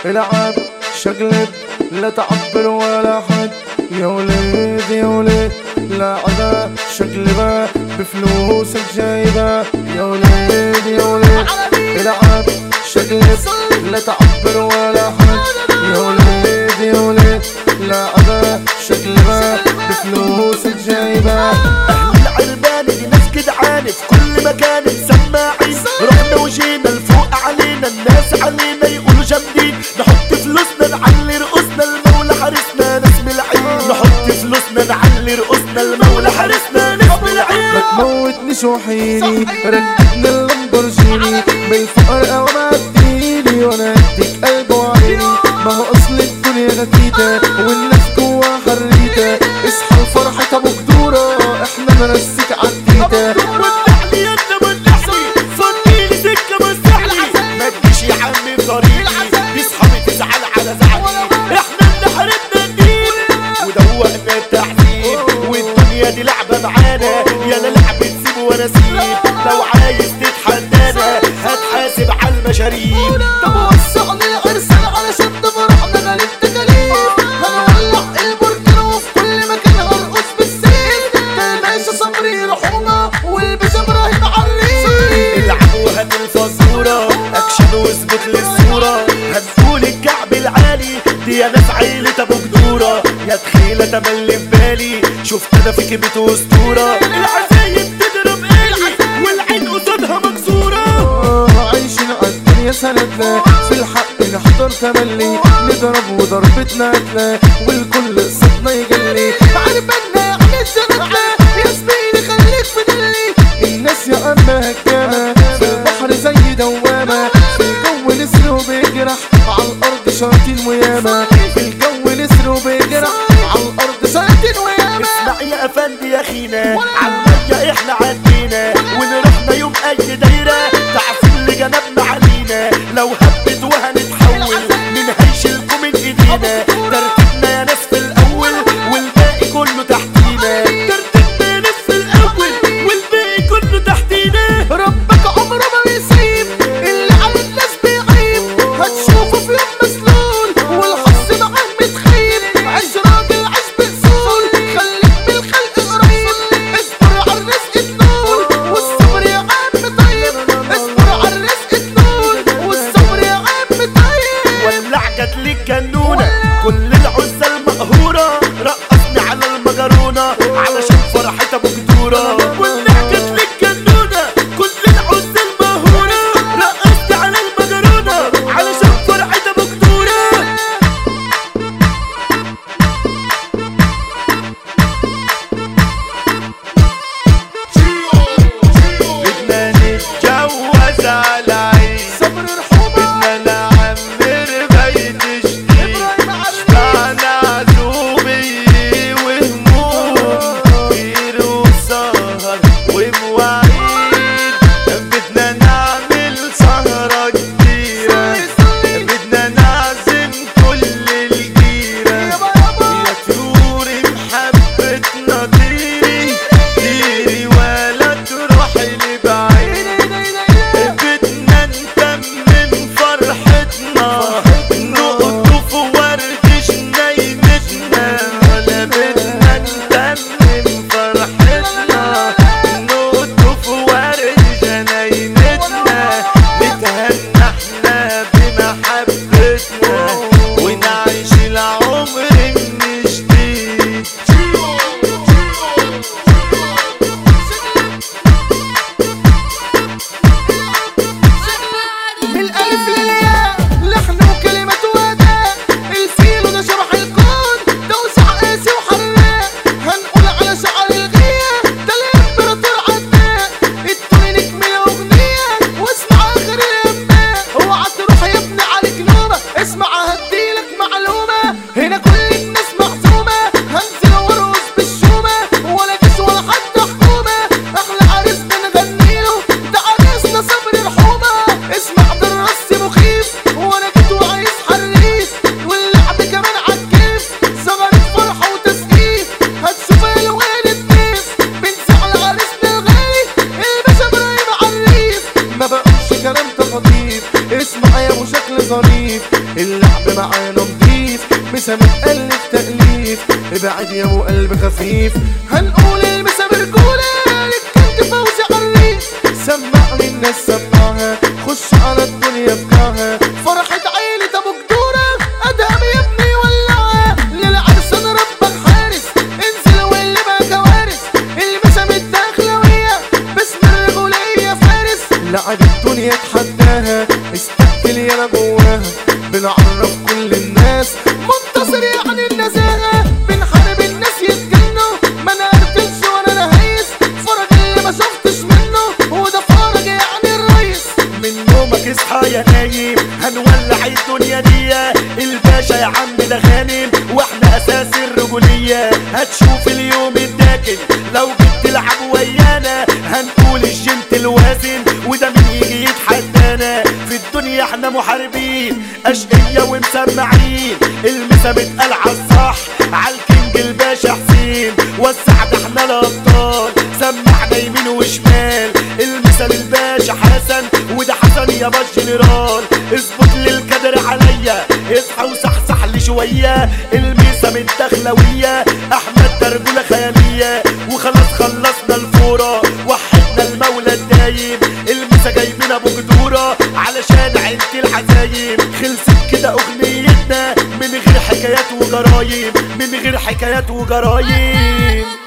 العب شقلب لا تعبر ولا حد يا ولد يا ولد لعبة شقلبة بفلوسك جايبة يا ولد يا ولد العب شقلب لا تعبر ولا حد يا ولد يا ولد لعبة شقلبة بفلوسك جايبة اهل العرباني دي ناس جدعانة في كل مكان مسماعين رحنا وجينا الفوق علينا الناس علينا يقولوا جامدين نحط فلوسنا نعلي رؤوسنا المولى حارسنا ناس بالعين نحط فلوسنا نعلي رؤوسنا المولى حارسنا ناس ما بالعين تموتنيش وحيني ركبني اللامبورجيني بالفقر او ما اديني وانا اديك قلب وعيني ما هو اصل الدنيا غتيتة والناس جوا حريتة اصحى الفرحة ابو قدورة احنا نرسيك عالتيتة والنحلي يا انت والنحلي فضيلي سكة مستحلي ما تجيش يا عمي في طريقي يصحى تزعل على زعلي احنا اللي حاربنا الدين ودوقنا التحديد والدنيا دي لعبة معانا يا لا لعبة سيب وانا سيب لو عايز تتحدانا هتحاسب على المشاريب طب وسعني العرسان علشان تفرحنا غير التكاليف هنولع البركان وفي كل مكان هنقص بالسيف تلماشة صبري رحومة والباشا ابراهيم عريف العب وهات الفزورة اكشن واثبت للصورة هنقول الكعب العالي دي يا ناس عيلة ابو جدورة يا تخيلة تملي في بالي شفت انا فيك بيت اسطورة العزايم تضرب الي والعين قصادها مكسورة آه، عايشين عالدنيا سندنا في الحق نحضر تملي نضرب وضربتنا قتلة والكل قصتنا يجلي عربنا يعني الجنة يا زميلي خليك في دلي الناس يا أما هجامة في البحر زي دوامة في الجو نسر وبيجرح على الأرض شياطين وياما في الجو نسر وبيجرح على الأرض شياطين وياما اسمع يا افندي يا خينا عالمية احنا عدينا ونروحنا يوم اي دايرة تعصيب لجنبنا علينا لو هبت وهنتحول من هيشيلكم من ايدينا ترتيبنا يا ناس في الاول والباقي كله تحتينا ترتيبنا يا ناس في الاول والباقي كله تحتينا ربك عمره ما بيسيب اللي على الناس بيعيب هتشوفه في يوم مسلول والحظ معاه متخيب عيش راجل عيش بأصول خليك من الخلق قريب اصبر على الرزق تنول والصبر يا عم طيب اصبر على الرزق تنول والصبر يا عم طيب ولع جاتلك جنونة كل العزة المقهورة رقصني على المجرونة علشان فرحة ابو جدورة ولع جاتلك جنونة كل العزة المقهورة رقصني على المجرونة علشان فرحة ابو جدورة بدنا نتجوز على عين صبر رحومة بدنا نعمر بيت جديد شبعنا عزوبية وهموم بير وسهر ومواعيد بدنا نعمل سهرة كبيرة بدنا نعزم كل الجيرة يا طيوري محبتنا طيري طيري ولا تروحي لبعيد بدنا نتمم فرحتنا نقطف ورد جنينتنا ولا بدنا نتمم فرحتنا نقطف ورد جنينتنا نتهنى احنا بمحبتنا ونعيش العمر من جديد معانا نضيف مسا متألف تأليف ابعد يا ابو قلب خفيف هنقول المسا برجولة للكنت فوزي عريس سمعني الناس سمعها خش على الدنيا بكاها فرحة عيلة ابو جدورة ادهم يا ابني ولعها للعرس انا ربك حارس انزل واللي بقى كوارث المسا متداخلوية باسم الرجولية فارس لعب الدنيا تحداها استقتل يا جواها بنعرف كل الناس منتصر يعني النزاهة بنحارب الناس يتجنوا ما انا قتلش وانا نهيس فرج اللي ما شفتش منه وده فرج يعني الريس من نومك اصحى يا نايم هنولع الدنيا دي الباشا يا عم ده غانم واحنا اساس الرجولية هتشوف اليوم الداكن لو جيت تلعب ويانا هنقول الجنت الوازن وده مين يجي يتحدانا في الدنيا احنا محاربين اشقية ومسمعين المسا متقال عالصح عالكينج الباشا حسين وسع ده احنا الابطال سمعنا يمين وشمال المثل الباشا حسن وده حسن يا باش جنرال اظبط لي الكدر عليا اصحى وصحصح لي شويه الميسه من دخلويه احمد ترجوله خياليه وخلاص خلصنا الفوره وحدنا المولى الدايم الميسه جايبين ابو جدوره علشان عيلة العزايم خلصت كده اغنيتنا من غير حكايات وجرايم من غير حكايات وجرايم